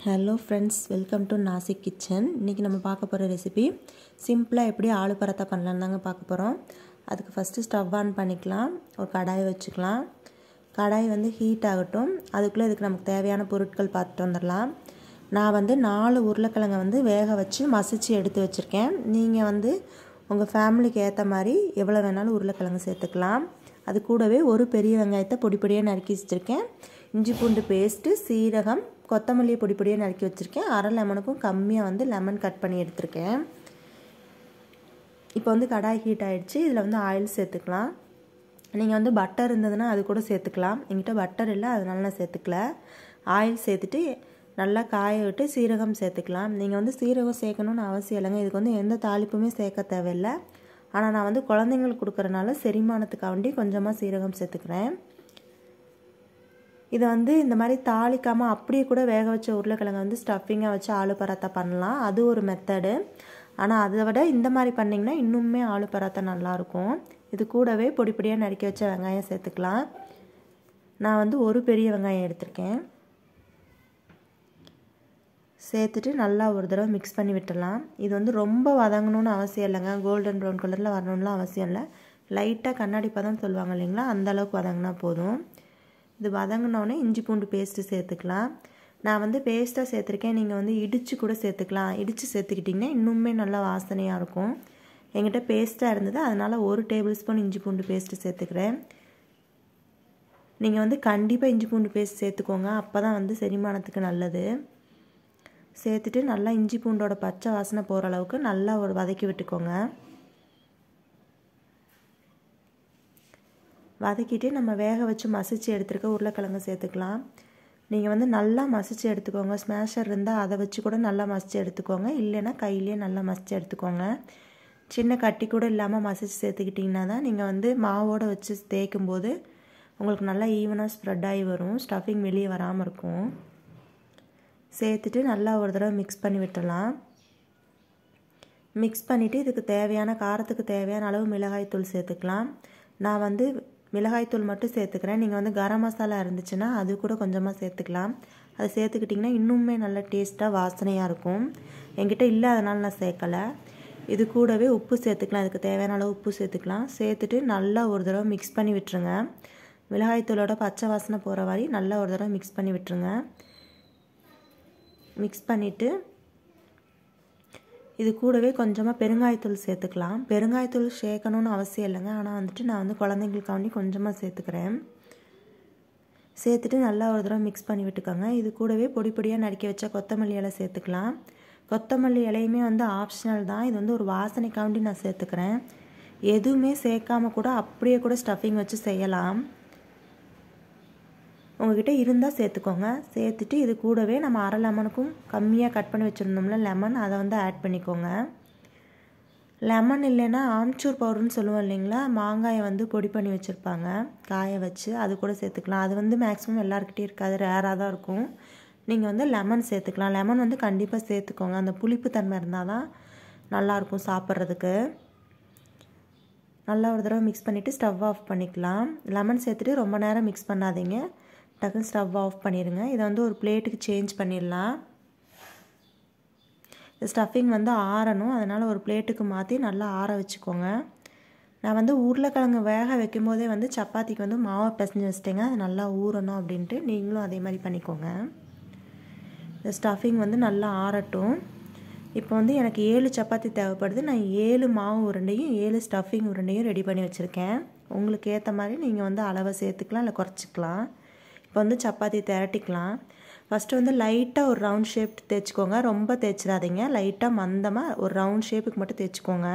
hello friends welcome to Nashik kitchen இன்றைக்கி நம்ம பார்க்க போகிற ரெசிபி சிம்பிளாக எப்படி ஆலு பராத்தா பண்ணலான்னு தாங்க பார்க்க போகிறோம் அதுக்கு ஃபஸ்ட்டு ஸ்டவ் ஆன் பண்ணிக்கலாம் ஒரு கடாய் வச்சுக்கலாம் கடாய் வந்து ஹீட் ஆகட்டும் அதுக்குள்ளே இதுக்கு நமக்கு தேவையான பொருட்கள் பார்த்துட்டு வந்துடலாம் நான் வந்து நாலு உருளைக்கிழங்கை வந்து வேக வச்சு மசிச்சு எடுத்து வச்சுருக்கேன் நீங்கள் வந்து உங்கள் ஃபேமிலிக்கு ஏற்ற மாதிரி எவ்வளோ வேணாலும் உருளைக்கிழங்கு சேர்த்துக்கலாம் அது கூடவே ஒரு பெரிய வெங்காயத்தை பொடி பொடியாக நறுக்கி வச்சுருக்கேன் இஞ்சி பூண்டு பேஸ்ட்டு சீரகம் கொத்தமல்லி பொடி பொடியாக நறுக்கி வச்சுருக்கேன் அரை லெமனுக்கும் கம்மியாக வந்து லெமன் கட் பண்ணி எடுத்திருக்கேன் இப்போ வந்து கடாய் ஹீட் ஆகிடுச்சு இதில் வந்து ஆயில் சேர்த்துக்கலாம் நீங்கள் வந்து பட்டர் இருந்ததுன்னா அது கூட சேர்த்துக்கலாம் எங்கிட்ட பட்டர் இல்லை அதனால நான் சேர்த்துக்கல ஆயில் சேர்த்துட்டு நல்லா காய விட்டு சீரகம் சேர்த்துக்கலாம் நீங்கள் வந்து சீரகம் சேர்க்கணுன்னு அவசியம் இல்லைங்க இதுக்கு வந்து எந்த தாளிப்புமே சேர்க்க தேவையில்லை ஆனால் நான் வந்து குழந்தைங்களுக்கு கொடுக்குறனால செரிமானத்துக்காண்டி கொஞ்சமாக சீரகம் சேர்த்துக்கிறேன் இதை வந்து இந்த மாதிரி தாளிக்காமல் அப்படியே கூட வேக வச்ச உருளைக்கிழங்கு வந்து ஸ்டஃபிங்காக வச்சு ஆலு பராத்தா பண்ணலாம் அது ஒரு மெத்தடு ஆனால் அதை விட இந்த மாதிரி பண்ணிங்கன்னா இன்னுமே ஆலு பராத்தா நல்லாயிருக்கும் இது கூடவே பொடி பொடியாக நறுக்கி வச்ச வெங்காயம் சேர்த்துக்கலாம் நான் வந்து ஒரு பெரிய வெங்காயம் எடுத்திருக்கேன் சேர்த்துட்டு நல்லா ஒரு தடவை மிக்ஸ் பண்ணி விட்டுடலாம் இது வந்து ரொம்ப வதங்கணும்னு அவசியம் இல்லைங்க கோல்டன் ப்ரௌன் கலரில் வரணும்லாம் அவசியம் இல்லை லைட்டாக கண்ணாடி பதம் சொல்லுவாங்க இல்லைங்களா அந்த அளவுக்கு வதங்கினா போதும் இது வதங்கினோடனே இஞ்சி பூண்டு பேஸ்ட்டு சேர்த்துக்கலாம் நான் வந்து பேஸ்ட்டாக சேர்த்துருக்கேன் நீங்கள் வந்து இடித்து கூட சேர்த்துக்கலாம் இடித்து சேர்த்துக்கிட்டிங்கன்னா இன்னுமே நல்லா வாசனையாக இருக்கும் எங்கிட்ட பேஸ்ட்டாக இருந்தது அதனால் ஒரு டேபிள் ஸ்பூன் இஞ்சி பூண்டு பேஸ்ட்டு சேர்த்துக்கிறேன் நீங்கள் வந்து கண்டிப்பாக இஞ்சி பூண்டு பேஸ்ட் சேர்த்துக்கோங்க அப்போ தான் வந்து செரிமானத்துக்கு நல்லது சேர்த்துட்டு நல்லா இஞ்சி பூண்டோட பச்சை வாசனை போகிற அளவுக்கு நல்லா ஒரு வதக்கி விட்டுக்கோங்க வதக்கிட்டு நம்ம வேக வச்சு மசிச்சு எடுத்துருக்க உருளைக்கிழங்கு சேர்த்துக்கலாம் நீங்கள் வந்து நல்லா மசிச்சு எடுத்துக்கோங்க ஸ்மேஷர் இருந்தால் அதை வச்சு கூட நல்லா மசிச்சு எடுத்துக்கோங்க இல்லைன்னா கையிலே நல்லா மசிச்சு எடுத்துக்கோங்க சின்ன கட்டி கூட இல்லாமல் மசிச்சு சேர்த்துக்கிட்டிங்கன்னா தான் நீங்கள் வந்து மாவோடு வச்சு தேய்க்கும் போது உங்களுக்கு நல்லா ஈவனாக ஸ்ப்ரெட் ஆகி வரும் ஸ்டஃபிங் வெளியே வராமல் இருக்கும் சேர்த்துட்டு நல்லா ஒரு தடவை மிக்ஸ் பண்ணி விட்டுடலாம் மிக்ஸ் பண்ணிவிட்டு இதுக்கு தேவையான காரத்துக்கு தேவையான அளவு மிளகாய்த்தூள் சேர்த்துக்கலாம் நான் வந்து மிளகாய்த்தூள் மட்டும் சேர்த்துக்கிறேன் நீங்கள் வந்து கரம் மசாலா இருந்துச்சுன்னா அது கூட கொஞ்சமாக சேர்த்துக்கலாம் அது சேர்த்துக்கிட்டிங்கன்னா இன்னுமே நல்ல டேஸ்ட்டாக வாசனையாக இருக்கும் என்கிட்ட இல்லை அதனால் நான் சேர்க்கலை இது கூடவே உப்பு சேர்த்துக்கலாம் இதுக்கு தேவையான அளவு உப்பு சேர்த்துக்கலாம் சேர்த்துட்டு நல்லா ஒரு தடவை மிக்ஸ் பண்ணி விட்டுருங்க மிளகாய்த்தூளோட பச்சை வாசனை போகிற மாதிரி நல்லா ஒரு தடவை மிக்ஸ் பண்ணி விட்டுருங்க மிக்ஸ் பண்ணிவிட்டு இது கூடவே கொஞ்சமாக பெருங்காயத்தூள் சேர்த்துக்கலாம் பெருங்காயத்தூள் சேர்க்கணுன்னு அவசியம் இல்லைங்க ஆனால் வந்துட்டு நான் வந்து குழந்தைங்களுக்காண்டி கொஞ்சமாக சேர்த்துக்கிறேன் சேர்த்துட்டு நல்லா ஒரு தடவை மிக்ஸ் பண்ணி விட்டுக்கோங்க இது கூடவே பொடி பொடியாக நறுக்கி வச்ச கொத்தமல்லி இலை சேர்த்துக்கலாம் கொத்தமல்லி இலையுமே வந்து ஆப்ஷனல் தான் இது வந்து ஒரு வாசனைக்காண்டி நான் சேர்த்துக்கிறேன் எதுவுமே சேர்க்காம கூட அப்படியே கூட ஸ்டஃபிங் வச்சு செய்யலாம் உங்ககிட்ட இருந்தால் சேர்த்துக்கோங்க சேர்த்துட்டு இது கூடவே நம்ம அரை லெமனுக்கும் கம்மியாக கட் பண்ணி வச்சுருந்தோம்ல லெமன் அதை வந்து ஆட் பண்ணிக்கோங்க லெமன் இல்லைன்னா ஆம்ச்சூர் பவுடர்னு சொல்லுவோம் இல்லைங்களா மாங்காயை வந்து பொடி பண்ணி வச்சுருப்பாங்க காய வச்சு அது கூட சேர்த்துக்கலாம் அது வந்து மேக்ஸிமம் எல்லாருக்கிட்டே இருக்காது ரேராக தான் இருக்கும் நீங்கள் வந்து லெமன் சேர்த்துக்கலாம் லெமன் வந்து கண்டிப்பாக சேர்த்துக்கோங்க அந்த புளிப்பு தன்மை இருந்தால் தான் நல்லாயிருக்கும் சாப்பிட்றதுக்கு நல்லா ஒரு தடவை மிக்ஸ் பண்ணிவிட்டு ஸ்டவ் ஆஃப் பண்ணிக்கலாம் லெமன் சேர்த்துட்டு ரொம்ப நேரம் மிக்ஸ் பண்ணாதீங்க டக்குன்னு ஸ்டவ் ஆஃப் பண்ணிடுங்க இதை வந்து ஒரு பிளேட்டுக்கு சேஞ்ச் பண்ணிடலாம் இந்த ஸ்டஃபிங் வந்து ஆறணும் அதனால் ஒரு பிளேட்டுக்கு மாற்றி நல்லா ஆற வச்சுக்கோங்க நான் வந்து உருளைக்கிழங்கு வேக வைக்கும் போதே வந்து சப்பாத்திக்கு வந்து மாவை பிசைஞ்சு வச்சிட்டேங்க அது நல்லா ஊறணும் அப்படின்ட்டு நீங்களும் அதே மாதிரி பண்ணிக்கோங்க இந்த ஸ்டஃபிங் வந்து நல்லா ஆறட்டும் இப்போ வந்து எனக்கு ஏழு சப்பாத்தி தேவைப்படுது நான் ஏழு மாவு உருண்டையும் ஏழு ஸ்டஃபிங் உருண்டையும் ரெடி பண்ணி வச்சுருக்கேன் உங்களுக்கு ஏற்ற மாதிரி நீங்கள் வந்து அளவை சேர்த்துக்கலாம் இல்லை குறைச்சிக்கலாம் இப்போ வந்து சப்பாத்தி திரட்டிக்கலாம் ஃபஸ்ட்டு வந்து லைட்டாக ஒரு ரவுண்ட் ஷேப் தேய்ச்சிக்கோங்க ரொம்ப தேய்ச்சிடாதீங்க லைட்டாக மந்தமாக ஒரு ரவுண்ட் ஷேப்புக்கு மட்டும் தேய்ச்சிக்கோங்க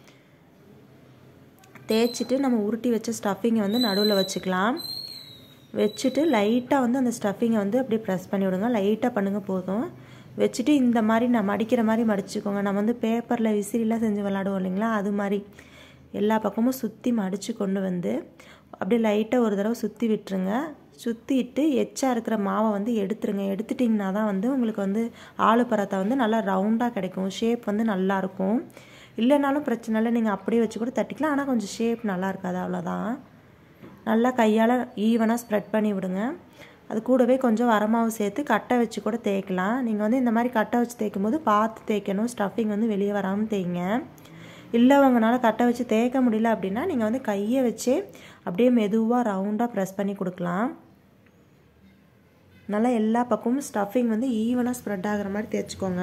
தேய்ச்சிட்டு நம்ம உருட்டி வச்ச ஸ்டஃபிங்கை வந்து நடுவில் வச்சுக்கலாம் வச்சுட்டு லைட்டாக வந்து அந்த ஸ்டஃபிங்கை வந்து அப்படியே ப்ரெஸ் பண்ணி விடுங்க லைட்டாக பண்ணுங்கள் போதும் வச்சுட்டு இந்த மாதிரி நான் மடிக்கிற மாதிரி மடிச்சுக்கோங்க நம்ம வந்து பேப்பரில் விசிறிலாம் செஞ்சு விளாடுவோம் இல்லைங்களா அது மாதிரி எல்லா பக்கமும் சுற்றி மடித்து கொண்டு வந்து அப்படியே லைட்டாக ஒரு தடவை சுற்றி விட்டுருங்க சுற்றிட்டு எச்சா இருக்கிற மாவை வந்து எடுத்துருங்க எடுத்துட்டிங்கன்னா தான் வந்து உங்களுக்கு வந்து ஆலு பராத்தா வந்து நல்லா ரவுண்டாக கிடைக்கும் ஷேப் வந்து நல்லாயிருக்கும் இல்லைனாலும் பிரச்சனை இல்லை நீங்கள் அப்படியே வச்சு கூட தட்டிக்கலாம் ஆனால் கொஞ்சம் ஷேப் நல்லா இருக்காது அவ்வளோதான் நல்லா கையால் ஈவனாக ஸ்ப்ரெட் பண்ணி விடுங்க அது கூடவே கொஞ்சம் வரமாவு சேர்த்து கட்டை வச்சு கூட தேய்க்கலாம் நீங்கள் வந்து இந்த மாதிரி கட்டை வச்சு தேய்க்கும் போது பார்த்து தேய்க்கணும் ஸ்டஃபிங் வந்து வெளியே வராமல் தேய்ங்க இல்லை உங்களால் கட்டை வச்சு தேய்க்க முடியல அப்படின்னா நீங்கள் வந்து கையை வச்சு அப்படியே மெதுவாக ரவுண்டாக ப்ரெஸ் பண்ணி கொடுக்கலாம் நல்லா எல்லா பக்கமும் ஸ்டஃபிங் வந்து ஈவனாக ஸ்ப்ரெட் ஆகிற மாதிரி தேய்ச்சிக்கோங்க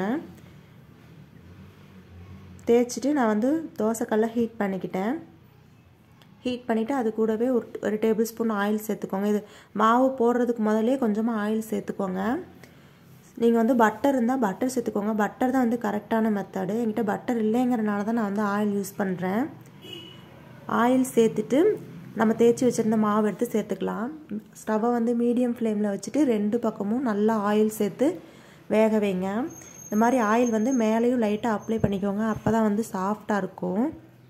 தேய்ச்சிட்டு நான் வந்து தோசைக்கல்ல ஹீட் பண்ணிக்கிட்டேன் ஹீட் பண்ணிவிட்டு அது கூடவே ஒரு ஒரு டேபிள் ஸ்பூன் ஆயில் சேர்த்துக்கோங்க இது மாவு போடுறதுக்கு முதலே கொஞ்சமாக ஆயில் சேர்த்துக்கோங்க நீங்கள் வந்து பட்டர் இருந்தால் பட்டர் சேர்த்துக்கோங்க பட்டர் தான் வந்து கரெக்டான மெத்தடு என்கிட்ட பட்டர் இல்லைங்கிறனால தான் நான் வந்து ஆயில் யூஸ் பண்ணுறேன் ஆயில் சேர்த்துட்டு நம்ம தேய்ச்சி வச்சுருந்த மாவு எடுத்து சேர்த்துக்கலாம் ஸ்டவ்வை வந்து மீடியம் ஃப்ளேமில் வச்சுட்டு ரெண்டு பக்கமும் நல்லா ஆயில் சேர்த்து வேக வைங்க இந்த மாதிரி ஆயில் வந்து மேலேயும் லைட்டாக அப்ளை பண்ணிக்கோங்க அப்போ தான் வந்து சாஃப்டாக இருக்கும்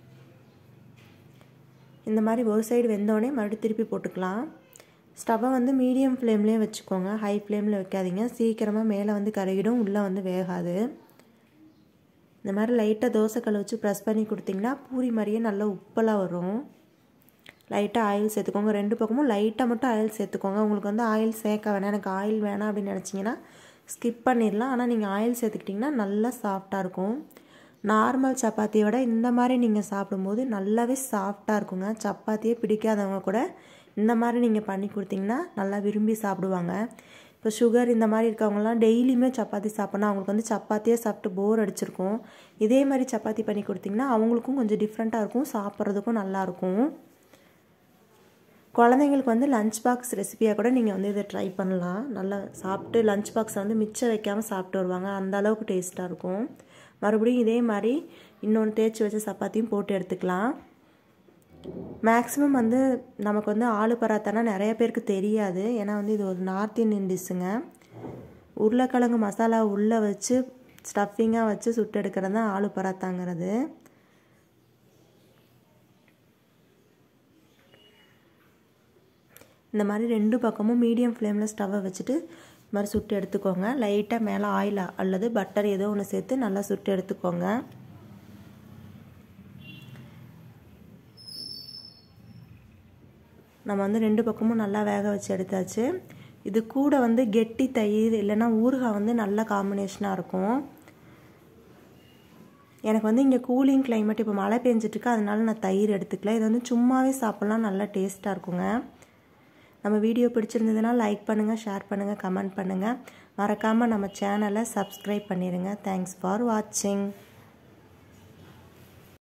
இந்த மாதிரி ஒரு சைடு வெந்தோடனே மறுபடியும் திருப்பி போட்டுக்கலாம் ஸ்டவ்வை வந்து மீடியம் ஃப்ளேம்லேயே வச்சுக்கோங்க ஹை ஃப்ளேமில் வைக்காதீங்க சீக்கிரமாக மேலே வந்து கருகிடும் உள்ளே வந்து வேகாது இந்த மாதிரி லைட்டாக தோசைக்கல் வச்சு ப்ரெஸ் பண்ணி கொடுத்திங்கன்னா பூரி மாதிரியே நல்லா உப்பெல்லாம் வரும் லைட்டாக ஆயில் சேர்த்துக்கோங்க ரெண்டு பக்கமும் லைட்டாக மட்டும் ஆயில் சேர்த்துக்கோங்க உங்களுக்கு வந்து ஆயில் சேர்க்க வேணாம் எனக்கு ஆயில் வேணாம் அப்படின்னு நினச்சிங்கன்னா ஸ்கிப் பண்ணிடலாம் ஆனால் நீங்கள் ஆயில் சேர்த்துக்கிட்டிங்கன்னா நல்லா சாஃப்டாக இருக்கும் நார்மல் சப்பாத்தியை விட இந்த மாதிரி நீங்கள் சாப்பிடும்போது நல்லாவே சாஃப்டாக இருக்குங்க சப்பாத்தியே பிடிக்காதவங்க கூட இந்த மாதிரி நீங்கள் பண்ணி கொடுத்தீங்கன்னா நல்லா விரும்பி சாப்பிடுவாங்க இப்போ சுகர் இந்த மாதிரி இருக்கவங்கலாம் டெய்லியுமே சப்பாத்தி சாப்பிட்னா அவங்களுக்கு வந்து சப்பாத்தியே சாப்பிட்டு போர் அடிச்சிருக்கும் இதே மாதிரி சப்பாத்தி பண்ணி கொடுத்திங்கன்னா அவங்களுக்கும் கொஞ்சம் டிஃப்ரெண்ட்டாக இருக்கும் சாப்பிட்றதுக்கும் நல்லாயிருக்கும் குழந்தைங்களுக்கு வந்து லஞ்ச் பாக்ஸ் ரெசிபியாக கூட நீங்கள் வந்து இதை ட்ரை பண்ணலாம் நல்லா சாப்பிட்டு லஞ்ச் பாக்ஸை வந்து மிச்சம் வைக்காமல் சாப்பிட்டு வருவாங்க அந்த அளவுக்கு டேஸ்ட்டாக இருக்கும் மறுபடியும் இதே மாதிரி இன்னொன்று தேய்ச்சி வச்ச சப்பாத்தியும் போட்டு எடுத்துக்கலாம் மேக்ஸிமம் வந்து நமக்கு வந்து ஆலு பராத்தானா நிறைய பேருக்கு தெரியாது ஏன்னா வந்து இது ஒரு நார்த் இந்தியன் டிஷ்ஷுங்க உருளைக்கிழங்கு மசாலா உள்ளே வச்சு ஸ்டஃபிங்காக வச்சு சுட்டு எடுக்கிறது தான் ஆலு பராத்தாங்கிறது இந்த மாதிரி ரெண்டு பக்கமும் மீடியம் ஃப்ளேமில் ஸ்டவ்வை வச்சுட்டு இது மாதிரி சுட்டு எடுத்துக்கோங்க லைட்டாக மேலே ஆயில் அல்லது பட்டர் ஏதோ ஒன்று சேர்த்து நல்லா சுட்டு எடுத்துக்கோங்க நம்ம வந்து ரெண்டு பக்கமும் நல்லா வேக வச்சு எடுத்தாச்சு இது கூட வந்து கெட்டி தயிர் இல்லைன்னா ஊறுகாய் வந்து நல்ல காம்பினேஷனாக இருக்கும் எனக்கு வந்து இங்கே கூலிங் கிளைமேட் இப்போ மழை பெஞ்சிட்ருக்கு அதனால நான் தயிர் எடுத்துக்கல இது வந்து சும்மாவே சாப்பிட்லாம் நல்லா டேஸ்ட்டாக இருக்குங்க நம்ம வீடியோ பிடிச்சிருந்ததுன்னா லைக் பண்ணுங்கள் ஷேர் பண்ணுங்கள் கமெண்ட் பண்ணுங்கள் மறக்காமல் நம்ம சேனலை சப்ஸ்கிரைப் பண்ணிடுங்க தேங்க்ஸ் ஃபார் வாட்சிங்